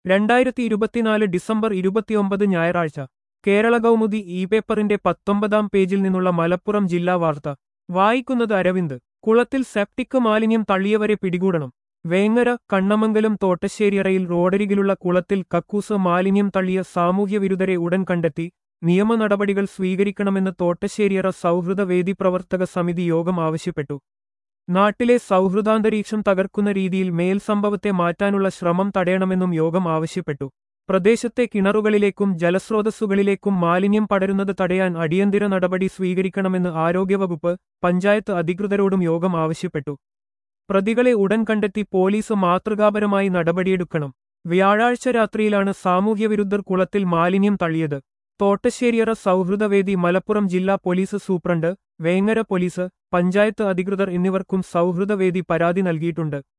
രണ്ടായിരത്തി ഇരുപത്തിനാല് ഡിസംബർ ഇരുപത്തിയൊമ്പത് ഞായറാഴ്ച കേരള കൗമുദി ഇ പേപ്പറിന്റെ പത്തൊമ്പതാം പേജിൽ നിന്നുള്ള മലപ്പുറം ജില്ലാ വാർത്ത വായിക്കുന്നത് അരവിന്ദ് കുളത്തിൽ സെപ്റ്റിക് മാലിന്യം തള്ളിയവരെ പിടികൂടണം വേങ്ങര കണ്ണമംഗലം തോട്ടശ്ശേരിയറയിൽ റോഡരികിലുള്ള കുളത്തിൽ കക്കൂസ് മാലിന്യം തള്ളിയ സാമൂഹ്യവിരുദ്ധരെ ഉടൻ കണ്ടെത്തി നിയമ നടപടികൾ സ്വീകരിക്കണമെന്ന് തോട്ടശ്ശേരിയറ സൗഹൃദ വേദി പ്രവർത്തക സമിതി യോഗം ആവശ്യപ്പെട്ടു നാട്ടിലെ സൗഹൃദാന്തരീക്ഷം തകർക്കുന്ന രീതിയിൽ മേൽ സംഭവത്തെ മാറ്റാനുള്ള ശ്രമം തടയണമെന്നും യോഗം ആവശ്യപ്പെട്ടു പ്രദേശത്തെ കിണറുകളിലേക്കും ജലസ്രോതസ്സുകളിലേക്കും മാലിന്യം പടരുന്നത് തടയാൻ അടിയന്തര നടപടി സ്വീകരിക്കണമെന്ന് ആരോഗ്യവകുപ്പ് പഞ്ചായത്ത് അധികൃതരോടും യോഗം ആവശ്യപ്പെട്ടു പ്രതികളെ ഉടൻ കണ്ടെത്തി പോലീസ് മാതൃകാപരമായി നടപടിയെടുക്കണം വ്യാഴാഴ്ച രാത്രിയിലാണ് സാമൂഹ്യവിരുദ്ധർ കുളത്തിൽ മാലിന്യം തള്ളിയത് തോട്ടശ്ശേരിയറ സൗഹൃദവേദി മലപ്പുറം ജില്ലാ police superintendent Vengara police panchayat അധികൃതർ എന്നിവർക്കും സൗഹൃദവേദി പരാതി നൽകിയിട്ടുണ്ട്